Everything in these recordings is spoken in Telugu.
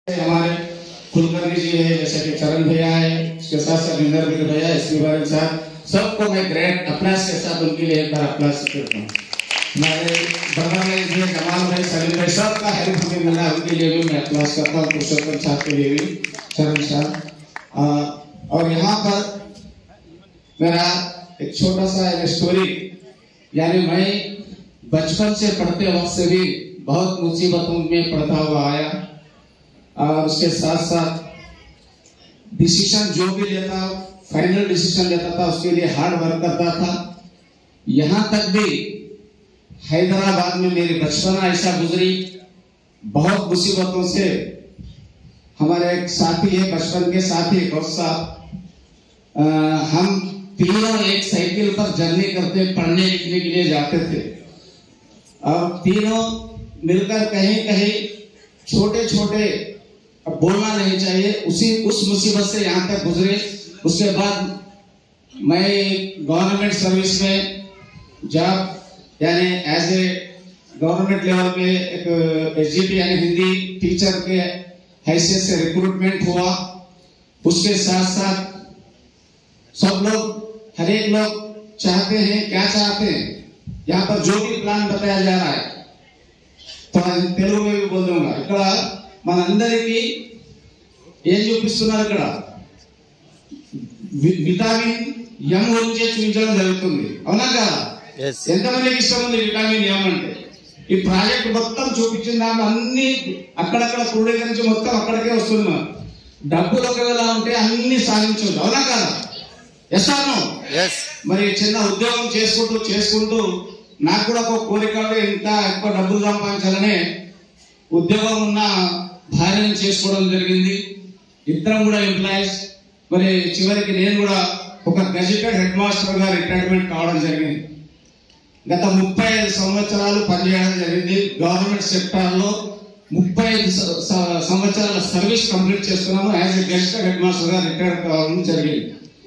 हमारे कुलकर्णी जी है जैसे कि चरण भैया है उसके साथ साथ इंदर गिर भैया इसके बारे में साथ सबको मैं ग्रेट अप्लास के साथ उनके लिए एक बार अप्लास करता हूँ हमारे बगल में जो जमाल भाई सलीम भाई सबका हेल्प हमें मिला है, उनके लिए भी मैं अप्लास करता हूँ पुरुषोत्तम साहब के लिए भी चरण साहब आ, और यहाँ पर मेरा एक छोटा सा एक स्टोरी यानी मैं बचपन से पढ़ते वक्त से भी बहुत मुसीबतों में पढ़ता हुआ आया और उसके साथ साथ डिसीजन जो भी लेता फाइनल डिसीजन लेता था उसके लिए हार्ड वर्क करता था यहाँ तक भी हैदराबाद में मेरी बचपना ऐसा गुजरी बहुत मुसीबतों से हमारे एक साथी है बचपन के साथी गौस साहब अ, हम तीनों एक साइकिल पर जर्नी करते पढ़ने लिखने के लिए जाते थे और तीनों मिलकर कहीं कहीं छोटे छोटे अब बोलना नहीं चाहिए उसी उस मुसीबत से यहाँ तक गुजरे उसके बाद मैं गवर्नमेंट सर्विस में जॉब यानी एज ए गवर्नमेंट लेवल पे एक एस यानी हिंदी टीचर के हैसियत से रिक्रूटमेंट हुआ उसके साथ साथ सब लोग हर एक लोग चाहते हैं क्या चाहते हैं यहाँ पर जो भी प्लान बताया जा रहा है तो నేను తెలుగు में भी बोल दूंगा ఇక్కడ మనందరికీ ఏం చూపిస్తున్నారు ఇక్కడ వి- విటమిన్ ఎం గురించే చూపించడం జరుగుతుంది అవునా కదా ఎస్ ఎంతమందికి ఇష్టం ఉంది విటమిన్ ఎం అంటే ఈ ప్రాజెక్ట్ మొత్తం చూపించిన దాంట్లో అన్ని అక్కడక్కడ క్రోడీకరించి మొత్తం అక్కడికే వస్తున్నాం డబ్బులు ఒకవేళ ఉంటే అన్ని సాధించవచ్చు అవునా కదా ఎస్ ఆర్ ఎస్ మరి చిన్న ఉద్యోగం చేసుకుంటూ చేసుకుంటూ నాకు కూడా ఒక కోరిక ఉండి ఇంకా ఎక్కువ డబ్బులు సంపాదించాలని ఉద్యోగం ఉన్న భార్యను చేసుకోవడం జరిగింది ఇద్దరం కూడా ఎంప్లాయీస్ మరి చివరికి నేను కూడా ఒక గజిటెడ్ హెడ్ మాస్టర్ గా రిటైర్మెంట్ కావడం జరిగింది గత ముప్పై ఐదు సంవత్సరాలు పనిచేయడం జరిగింది గవర్నమెంట్ సెక్టార్ లో ముప్పై ఐదు స- స- సంవత్సరాల సర్వీస్ కంప్లీట్ చేస్తున్నాము as a gazetted head master గా రిటైర్ కావడం జరిగింది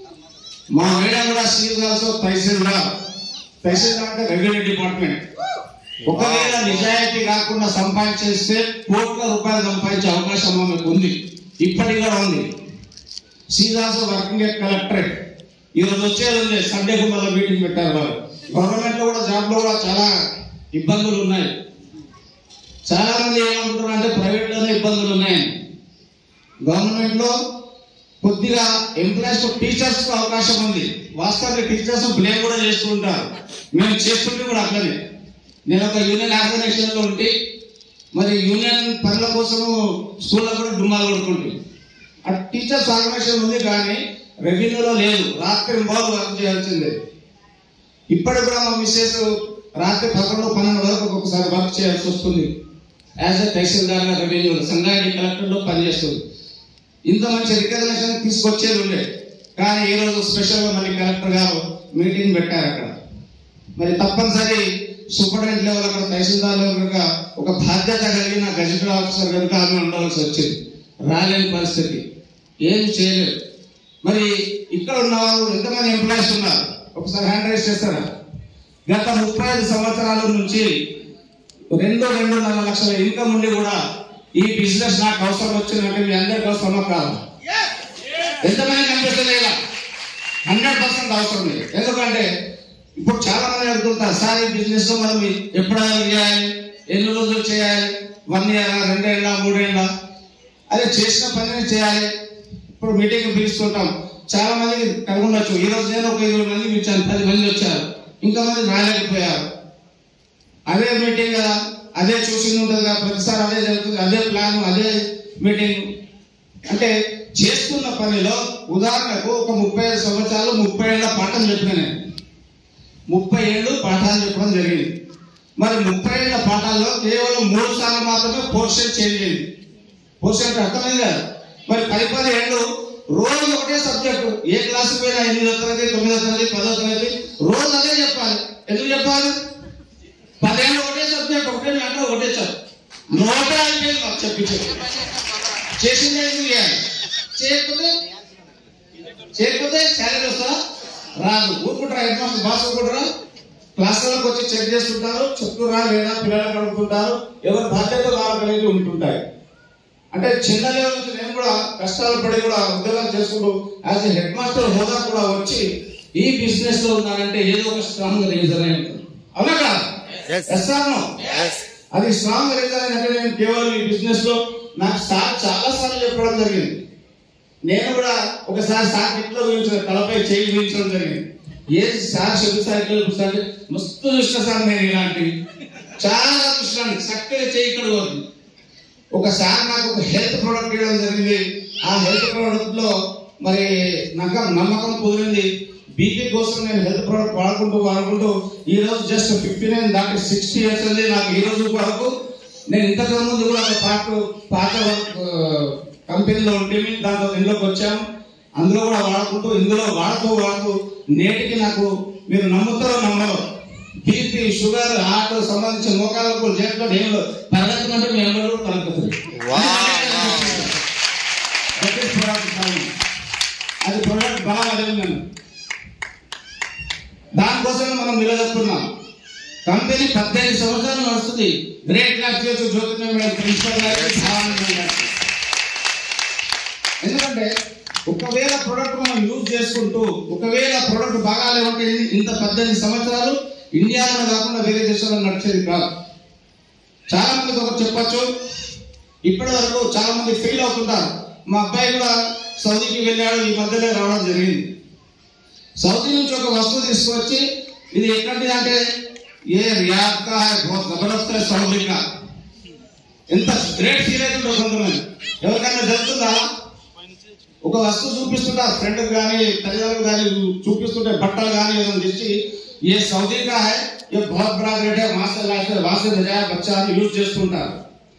మా మేడం కూడా షీఈ్ ఆల్సో తహసీల్దార్ తహసీల్దార్ అంటే రెవెన్యూ డిపార్ట్మెంట్ ఒకవేళ నిజాయితీ కాకుండా సంపాదించేస్తే కోట్ల రూపాయలు సంపాదించే అవకాశం ఆమెకు ఉంది ఇప్పటికి కూడా ఉంది she also working at collectorate ఈ రోజు వచ్చేది ఉంది సండేకు మళ్ళీ మీటింగ్ పెట్టారు వారు గవర్నమెంట్ లో కూడా జాబ్ లో కూడా చాలా ఇబ్బందులు ఉన్నాయి చాలా మంది ఏమంటున్నారు అంటే ప్రైవేట్ లోనే ఇబ్బందులు ఉన్నాయని గవర్నమెంట్ లో కొద్దిగా ఎంప్లాయీస్ టీచర్స్ కు అవకాశం ఉంది వాస్తవానికి టీచర్స్ బ్లేమ్ కూడా చేస్తుంటారు మేము చేస్తుంటే కూడా అట్లనే నేను ఒక యూనియన్ ఆర్గనైజేషన్ లో ఉంటే మరి యూనియన్ పనుల కోసము స్కూల్లో కూడా డుమ్మాలు కొడుకుంటుంది ఆ టీచర్స్ ఆర్గనైజేషన్ ఉంది కానీ రెవెన్యూలో లేదు రాత్రి బాగు వర్క్ చేయాల్సిందే ఇప్పటికి కూడా మా మిస్సెస్ రాత్రి పదకొండు పన్నెండు వరకు ఒక్కొక్కసారి వర్క్ చేయాల్సి వస్తుంది యాజ్ ఎ తహసీల్దార్ గా రెవెన్యూ సంగారెడ్డి కలెక్టర్ లో పనిచేస్తుంది ఇంత మంచి రికగ్నేషన్ తీసుకొచ్చేది ఉండే కానీ ఈ రోజు స్పెషల్ గా మళ్ళీ కలెక్టర్ గారు మీటింగ్ పెట్టారు అక్కడ మరి తప్పనిసరి సూపరింటెండెంట్ లెవెల్ అక్కడ తహసీల్దార్ లెవెల్ కనుక ఒక బాధ్యత కలిగిన గజెటెడ్ ఆఫీసర్ కనుక ఆమె ఉండవలసి వచ్చింది రాలేని పరిస్థితి ఏం చేయలేదు మరి ఇక్కడ ఉన్న వాళ్ళు ఎంతమంది ఎంప్లాయీస్ ఉన్నారు ఒకసారి హ్యాండ్ రైజ్ చేస్తారా గత ముప్పై ఐదు సంవత్సరాల నుంచి రెండు రెండున్నర లక్షల ఇన్కమ్ ఉండి కూడా ఈ బిజినెస్ నాకు అవసరం వచ్చిందంటే మీ అందరికి అవసరమా కాదు ఎంతమంది కనిపిస్తుంది ఇలా హండ్రెడ్ పర్సెంట్ అవసరం లేదు ఎందుకంటే ఇప్పుడు చాలా మంది అడుగుతుంటారు సార్ ఈ బిజినెస్ లో మనం ఎప్పుడు చేయాలి ఎన్ని రోజులు చేయాలి వన్ ఇయర్ రెండేళ్ళ మూడేళ్ళ అదే చేసిన పనిని చేయాలి ఇప్పుడు మీటింగ్ పిలుస్తుంటాం చాలా మందికి కలిగి ఉండొచ్చు ఈ రోజు నేను ఒక ఇరవై మంది పిలిచాను పది మంది వచ్చారు ఇంకా మంది రాలేకపోయారు అదే మీటింగ్ కదా అదే చూసింది ఉంటుంది కదా ప్రతిసారి అదే జరుగుతుంది అదే ప్లాన్ అదే మీటింగ్ అంటే చేస్తున్న పనిలో ఉదాహరణకు ఒక ముప్పై ఐదు సంవత్సరాలు ముప్పై ఏళ్ళ పాఠం చెప్పిన నేను ముప్పై ఏళ్ళు పాఠాలు చెప్పడం జరిగింది మరి ముప్పై ఏళ్ళ పాఠాల్లో కేవలం మూడు సార్లు మాత్రమే పోర్షన్ చేంజ్ అయింది పోర్షన్ అంటే అర్థమైంది కదా మరి పది పది ఏళ్ళు రోజు ఒకటే సబ్జెక్టు ఏ క్లాసు పోయినా ఎనిమిదో తరగతి తొమ్మిదో తరగతి పదో తరగతి రోజు అదే చెప్పాలి ఎందుకు చెప్పాలి పదేళ్ళు ఒకటే సబ్జెక్ట్ ఒకటే మ్యాటర్ ఒకటే చదువు నోటే అయిపోయింది మాకు చెప్పి చెప్పి చేసిందే ఎందుకు చేయాలి చేయకపోతే చేయకపోతే శాలరీ వస్తా రాదు ఊరుకుంటారా హెడ్ మాస్టర్ బాస్ ఊరుకుంటారా క్లాసులకు వచ్చి చెక్ చేస్తుంటారు చెప్తురా లేదా పిల్లలకు అడుగుతుంటారు ఎవరి బాధ్యత వాళ్ళు కలిగి ఉంటుంటాయి అంటే చిన్న లెవెల్ నుంచి నేను కూడా కష్టాలు పడి కూడా ఉద్యోగాలు చేసుకుంటూ యాజ్ ఎ హెడ్ మాస్టర్ హోదా కూడా వచ్చి ఈ బిజినెస్ లో ఉన్నానంటే ఏదో ఒక స్ట్రాంగ్ రీజన్ అయి ఉంటుంది అవునా కదా Yes. Yes or no? Yes. అది స్ట్రాంగ్ రీజన్ అంటే నేను కేవలం ఈ బిజినెస్ లో నాకు సార్ చాలా సార్లు చెప్పడం జరిగింది నేను కూడా ఒకసారి సార్ ఇంట్లో చూపించిన తలపై చేయి చూపించడం జరిగింది ఏది సార్ చెప్పి సార్ ఇట్లా చూపిస్తారంటే మస్తు చూసిన సార్ నేను ఇలాంటివి చాలా చూసినాను చక్కగా చేయి ఇక్కడ పోతుంది ఒకసారి నాకు ఒక హెల్త్ ప్రోడక్ట్ ఇవ్వడం జరిగింది ఆ హెల్త్ ప్రోడక్ట్ లో మరి నమ్మకం నమ్మకం కుదిరింది బీపీ కోసం నేను హెల్త్ ప్రోడక్ట్ వాడుకుంటూ వాడుకుంటూ ఈ రోజు జస్ట్ ఫిఫ్టీ నైన్ దాటి సిక్స్టీ ఇయర్స్ ఉంది నాకు ఈ రోజు వరకు నేను ఇంతకు ముందు కూడా ఒక పాట పాత కంపెనీలో ఉంటే దాంట్లో ఇంట్లోకి వచ్చాము అందులో కూడా వాడుకుంటూ ఇందులో వాడుతూ వాడుతూ నేటికి నాకు మీరు నమ్ముతారో నమ్మరో బీపీ షుగర్ హార్ట్ సంబంధించిన మోకాలకు చేతిలో ఏం పరిగెత్తమంటే మీ అందరూ పరిగెత్తుతుంది Wow, That is product value. అది ప్రొడక్ట్ బలం అదే ఉందండి దానికోసమే మనం నిలదొక్కున్నాం కంపెనీ పద్దెనిమిది సంవత్సరాలు నడుస్తుంది గ్రేట్ క్లాస్ చేసి జ్యోతిర్మయ మేడం ప్రిన్సిపల్ గారికి భావానందం గారికి. ఎందుకంటే ఒకవేళ ప్రొడక్ట్ మనం యూజ్ చేసుకుంటూ ఒకవేళ ప్రొడక్ట్ బాగా లేవంటే ఇది ఇంత పద్దెనిమిది సంవత్సరాలు ఇండియాలో కాకుండా వేరే దేశాల్లో నడిచేది కాదు చాలా మందికి ఒకటి చెప్పొచ్చు ఇప్పటి వరకు చాలా మంది ఫెయిల్ అవుతుంటారు మా అబ్బాయి కూడా సౌదీకి వెళ్ళాడు ఈ మధ్యలో రావడం జరిగింది సౌదీ నుంచి ఒక వస్తువు తీసుకొచ్చి ఇది ఎక్కడిది అంటే ఏ రియాద్ కా హై బహుత్ జబర్దస్త్ హై సౌదీ కా ఎంత గ్రేట్ ఫీల్ అవుతుందో కొంతమంది ఎవరికైనా జరుగుతుందా ఒక వస్తువు చూపిస్తుంటే ఫ్రెండ్ కానీ తల్లిదండ్రులు కానీ చూపిస్తుంటే బట్టలు కానీ ఏదైనా తెచ్చి ఏ సౌదీ కా హై ఏ బహుత్ బడా గ్రేట్ హై మాసల్లా వాసే బజాయ బచ్చా అని యూజ్ చేస్తుంటారు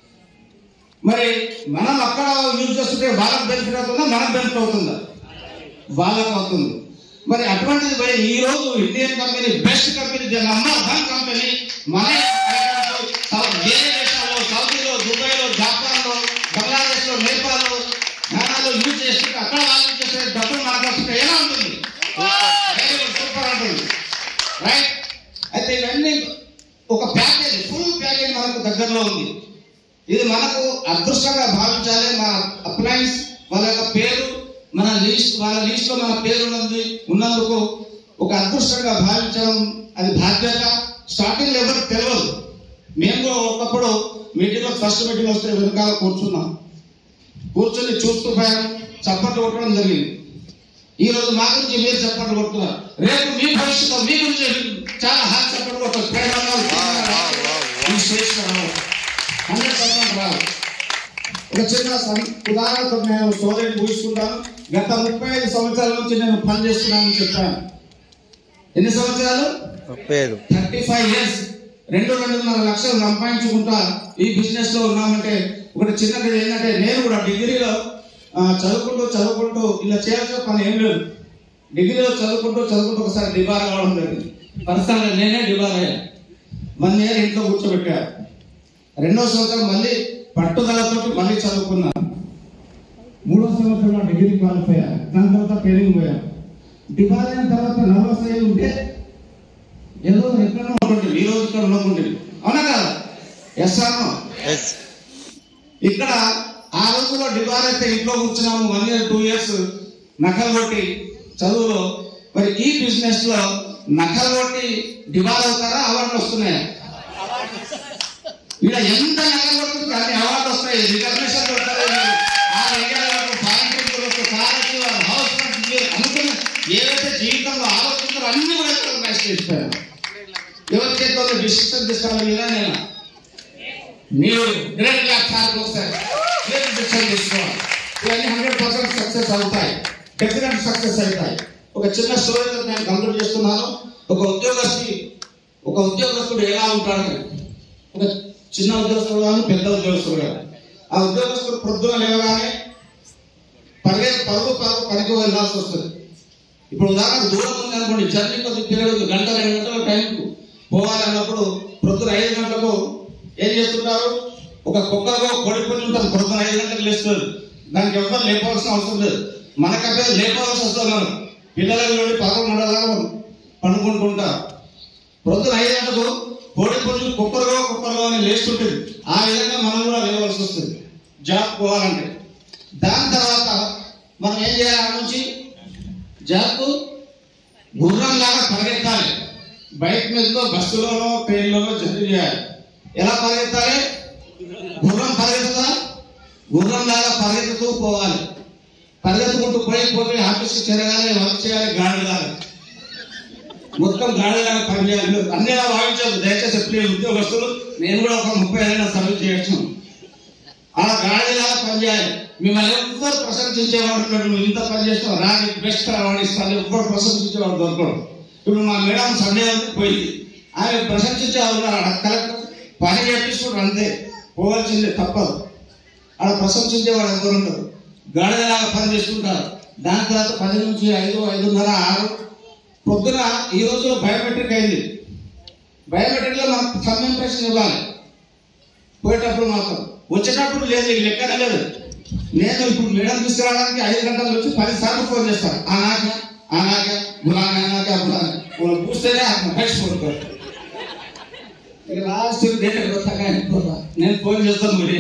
మరి మనం అక్కడ యూజ్ చేస్తుంటే వాళ్ళకి బెనిఫిట్ అవుతుందా మనకు బెనిఫిట్ అవుతుందా వాళ్ళకు అవుతుంది మరి అటువంటిది పోయి ఈ రోజు Indian company best company number one company మన సౌ- వేరే దేశాల్లో సౌదీలో దుబాయ్లో జపాన్లో బంగ్లాదేశ్లో నేపాల్లో ఘనాలో యూజ్ చేస్తుంటే అక్కడ వాళ్ళు చేసే డబ్బులు మనకు వస్తుంటే ఎలా ఉంటుంది సూపర్ ఉంటుంది రైట్ అయితే ఇవన్నీ ఒక ప్యాకేజ్ ఫుల్ ప్యాకేజ్ మనకు దగ్గరలో ఉంది ఇది మనకు అదృష్టంగా భావించాలి మన అప్లయన్స్ వాళ్ళ యొక్క పేరు మన లిస్ట్ వాళ్ళ లిస్ట్ లో మన పేరు ఉన్నది ఉన్నందుకు ఒక అదృష్టంగా భావించడం అది బాధ్యత స్టార్టింగ్ లో ఎవరికి తెలియదు మేము కూడా ఒకప్పుడు మీటింగ్ లో ఫస్ట్ మీటింగ్ వస్తే వెనకాల కూర్చున్నాం కూర్చొని చూస్తూ పోయాం చప్పట్లు కొట్టడం జరిగింది ఈ రోజు మా గురించి మీరు చప్పట్లు కొడుతున్నారు రేపు మీ భవిష్యత్తు మీ గురించి చాలా హాట్ చప్పట్లు కొట్టారు ప్రేమగా ఈ శ్రేష్ఠ హండ్రెడ్ పర్సెంట్ రాదు ఒక చిన్న సం- ఉదాహరణతో నేను స్టోరీ ఊహిస్తుంటాను గత ముప్పై ఐదు సంవత్సరాల నుంచి నేను పని చేస్తున్నానని చెప్పాను ఎన్ని సంవత్సరాలు ముప్పై ఐదు థర్టీ ఫైవ్ ఇయర్స్ రెండు రెండున్నర లక్షలు సంపాదించుకుంటా ఈ బిజినెస్ లో ఉన్నామంటే ఒకటి చిన్నది ఏంటంటే నేను కూడా డిగ్రీలో ఆ, చదువుకుంటూ చదువుకుంటూ ఇలా చేయాల్సిన పని ఏం లేదు డిగ్రీలో చదువుకుంటూ చదువుకుంటూ ఒకసారి డిబార్ అవ్వడం జరిగింది పర్సనల్ గా నేనే డిబార్ అయ్యాను వన్ ఇయర్ ఇంట్లో కూర్చోబెట్టారు రెండో సంవత్సరం మళ్ళీ పట్టుదలతో మళ్ళీ చదువుకున్నాను మూడో సంవత్సరంలో డిగ్రీ క్వాలిఫై అయ్యాను దాని తర్వాత ట్రైనింగ్ పోయాను డిబార్ అయిన తర్వాత నర్వస్ అయ్యి ఉంటే ఏదో ఎక్కడో ఉంటుంది ఈ రోజు ఇక్కడ ఉండకుంటుంది అవునా కదా ఎస్ అన్నో ఎస్ ఇక్కడ ఆ రోజుల్లో డిబార్ అయితే ఇంట్లో కూర్చున్నాము వన్ ఇయర్ టూ ఇయర్స్ నకలు కొట్టి చదువులో మరి ఈ బిజినెస్ లో నకలు కొట్టి డిబార్ అవుతారా అవార్డులు వస్తున్నాయా ఇక్కడ ఎంత నకలు కొడుతుంది అన్ని అవార్డు వస్తాయి రికగ్నేషన్ కొడతారు ఆ రంగాలకు పాలిటెక్నిక్ కాలేజీ హౌస్ అనుకున్న ఏవైతే జీవితంలో ఆలోచించారో అన్ని కూడా ఇక్కడ మ్యాచ్ చేస్తారు ఎవరి చేతిలో డిసిషన్ తీసుకోవాలి మీరా నేను మీరు గ్రేట్ ల్యాబ్ సార్కి వస్తారు మీరు డిసిషన్ తీసుకోవాలి ఇవన్నీ హండ్రెడ్ పర్సెంట్ సక్సెస్ అవుతాయి డెఫినెట్ సక్సెస్ అవుతాయి ఒక చిన్న స్టోరీతో నేను కంప్లీట్ చేస్తున్నాను ఒక ఉద్యోగస్తుడి ఒక ఉద్యోగస్తుడు ఎలా ఉంటాడు ఒక చిన్న ఉద్యోగస్తుడు కానీ పెద్ద ఉద్యోగస్తుడు కానీ ఆ ఉద్యోగస్తుడు పొద్దున లేవగానే పరిగెత్తి పరుగు పరుగు పనికి వెళ్ళాల్సి వస్తుంది ఇప్పుడు ఉదాహరణకు దూరం ఉంది అనుకోండి జర్నీ కొద్ది పీరియడ్ గంట రెండు గంటల టైంకు పోవాలన్నప్పుడు ప్రొద్దున ఐదు గంటలకు ఏం చేస్తుంటారు ఒక కుక్కకు కొడి పుంజు ఉంటుంది ప్రొద్దున ఐదు గంటలకు లేస్తుంది దానికి ఎవరు లేపవలసిన అవసరం లేదు మనకైతే లేపవలసి వస్తుంది మనం పిల్లలకు నుండి పదకొండు గంటల పండుకుంటుంటారు ప్రొద్దున ఐదు గంటలకు కోడి పుంజు కుక్కరుగా కుక్కరుగా అని లేస్తుంటుంది ఆ విధంగా మనం కూడా లేవలసి వస్తుంది జాబ్ పోవాలంటే దాని తర్వాత మనం ఏం చేయాలి ఆ నుంచి జాబ్ గుర్రంలాగా పరిగెత్తాలి బైక్ మీదలో బస్సులోనో ట్రైన్లోనో జర్నీ చేయాలి ఎలా పరిగెత్తాలి గుర్రం పరిగెత్తుదా గుర్రం లాగా పరిగెత్తుతూ పోవాలి పరిగెత్తుకుంటూ పోయి పోయి ఆఫీస్కి చేరగానే వర్క్ చేయాలి గాడిలాగా మొత్తం గాడిలాగా పనిచేయాలి మీరు అన్ని ఇలా భావించదు దయచేసి ఎప్పుడు ఉద్యోగస్తులు నేను కూడా ఒక ముప్పై ఏళ్ళ సర్వీస్ చేయొచ్చు అలా గాడిలాగా పనిచేయాలి మిమ్మల్ని ఎవ్వరు ప్రశంసించేవాడు ఉంటాడు నువ్వు ఇంత పని చేస్తావు రా నీకు బెస్ట్ అవార్డు ఇస్తాను ఎవ్వరు ప్రశంసించేవాడు దొరకడు ఇప్పుడు మా మేడం సండే వరకు పోయింది ఆమె ప్రశంసించేవాడు ఉన్నారు ఆడ కలెక్టర్ పని చేపిస్తున్నారు అంతే పోవాల్సిందే తప్పదు ఆడ ప్రశంసించేవాడు ఎవరు ఉండరు గాడిదలాగా పని చేసుకుంటారు దాని తర్వాత పది నుంచి ఐదు ఐదున్నర ఆరు పొద్దున ఈ రోజులో బయోమెట్రిక్ అయింది బయోమెట్రిక్ లో మనకు సమ్ ఇంప్రెషన్ ఇవ్వాలి పోయేటప్పుడు మాత్రం వచ్చేటప్పుడు లేదు ఈ లెక్కన లేదు నేను ఇప్పుడు మేడం తీసుకురావడానికి ఐదు గంటల నుంచి పది సార్లు ఫోన్ చేస్తాను ఆ నాక ఆ నాక బులానా నాక బులానా వాళ్ళు పూస్తేనే ఆ బయట కొడుకోరు ఇక లాస్ట్ డేట్ కొత్తగా అయిపోతా నేను ఫోన్ చేస్తాను మరి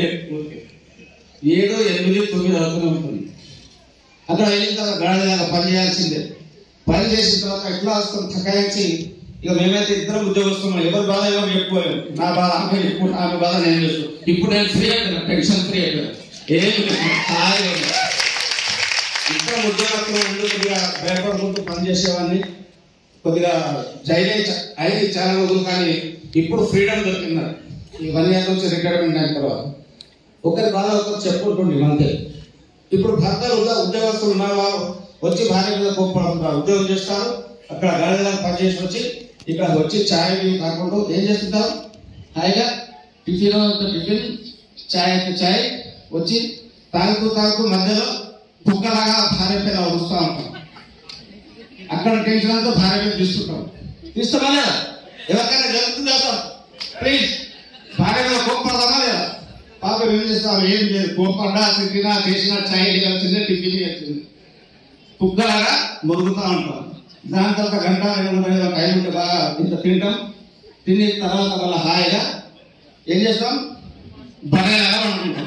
ఏడు ఎనిమిది తొమ్మిది అవుతూనే ఉంటుంది అక్కడ వెళ్ళిన తర్వాత గాడిలాగా పని చేయాల్సిందే పని చేసిన తర్వాత ఎట్లా వస్తాం తకాయించి ఇక మేమైతే ఇద్దరం ఉద్యోగస్తున్నాం ఎవరి బాధ ఎవరు చెప్పుకోలేము నా బాధ ఆమె చెప్పుకుంటా ఆమె బాధ నేను చెప్పు ఇప్పుడు నేను ఫ్రీ అయిపోయినా టెన్షన్ ఫ్రీ అయిపోయినా ఏమి లేదు, హాయిగా ఉన్నా. ఇద్దరం ఉద్యోగస్తులు ఉండి కొద్దిగా భయపడుకుంటూ పని చేసేవాడిని కొద్దిగా జైలు అయి- అయి చాలా రోజులు కానీ ఇప్పుడు ఫ్రీడమ్ దొరికింది నాకు. ఈ వన్ ఇయర్ నుంచి రిటైర్మెంట్ అయిన తర్వాత ఒకరి బాధ ఒకరు చెప్పుకుంటుండే అంతే ఇప్పుడు భర్తలు ఉద్యోగ ఉద్యోగస్తులు ఉన్న వారు వచ్చి భార్య మీద కోప్పడుతుంటారు ఉద్యోగం చేస్తారు అక్కడ గాడిలో పనిచేసి వచ్చి ఇక్కడ వచ్చి ఛాయ్ టీ తాకుండా ఏం చేస్తుంటారు హాయిగా టిఫిన్ అయితే టిఫిన్ ఛాయ్ అయితే ఛాయ్ వచ్చి తాగుతూ తాగుతూ మధ్యలో కుక్కలాగా భార్య పైన వస్తూ ఉంటాం అక్కడ టెన్షన్ అంతా భార్య మీద తీసుకుంటాం తీస్తామా లేదా ఎవరికైనా జరుగుతుందా సార్ ప్లీజ్ భార్య మీద కోప్పడదామా లేదా పాప ఏం చేస్తాం ఏం లేదు కోపడ్డా తిట్టినా చేసినా ఛాయ్ వచ్చింది టిఫిన్ వచ్చింది కుక్కలాగా మురుగుతూ ఉంటాం దాని తర్వాత గంట రెండు గంటల టైం ఉంటే బాగా ఇంత తింటాం తిని తర్వాత వాళ్ళ హాయిగా ఏం చేస్తాం బరేలాగా అనుకుంటాం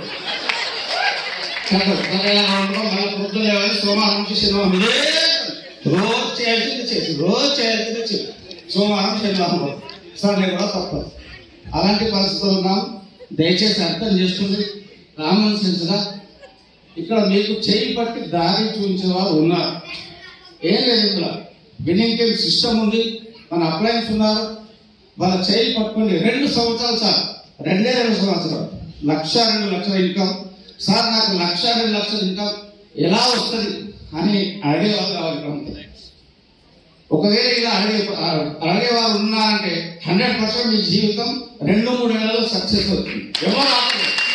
బరేలాగా అనుకుంటాం మళ్ళీ పొద్దున్న లేవాలి సోమవారం నుంచి శనివారం ఇదే రోజు చేయాల్సింది చేసి రోజు చేయాల్సింది చేసి సోమవారం శనివారం వరకు. సండే కూడా తప్పదు అలాంటి పరిస్థితులు ఉన్నాం దయచేసి అర్థం చేసుకుంది కామన్ సెన్స్ గా ఇక్కడ మీకు చేయి పట్టి దారి చూపించే వారు ఉన్నారు ఏం లేదు ఇందులో బిల్డింగ్ టీమ్ సిస్టమ్ ఉంది మన అప్లయన్స్ ఉన్నారు వాళ్ళ చేయి పట్టుకోండి రెండు సంవత్సరాలు సార్ రెండే రెండు సంవత్సరాలు లక్ష రెండు లక్షల ఇన్కమ్ సార్ నాకు లక్ష రెండు లక్షల ఇన్కమ్ ఎలా వస్తుంది అని అడిగే వాళ్ళు కావాలి ఇక్కడ ఉంటే. ఒకవేళ ఇలా అడిగే అడిగేవారు ఉన్నారంటే హండ్రెడ్ పర్సెంట్ మీ జీవితం రెండు మూడు నెలల్లో సక్సెస్ అవుతుంది ఎవరు ఆపలేరు.